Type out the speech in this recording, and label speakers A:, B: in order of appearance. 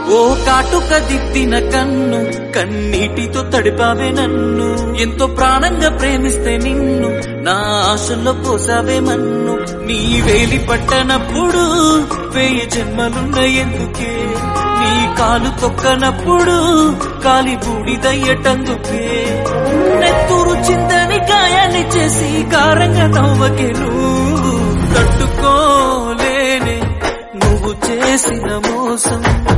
A: ఓ కాటుక దిద్దిన కన్ను కన్నీటితో తడిపావే నన్ను ఎంతో ప్రాణంగా ప్రేమిస్తే నిన్ను నా ఆశల్లో పోసావే మన్ను నీ వేలి పట్టనప్పుడు వేయి జన్మలున్న ఎందుకే నీ కాలు తొక్కనప్పుడు కాలి బూడిదయ్యటందుకే నెత్తూరు చింతని గాయాన్ని చేసి కారంగా నవ్వకే నువ్వు తట్టుకోలేనే నువ్వు చేసిన మోసం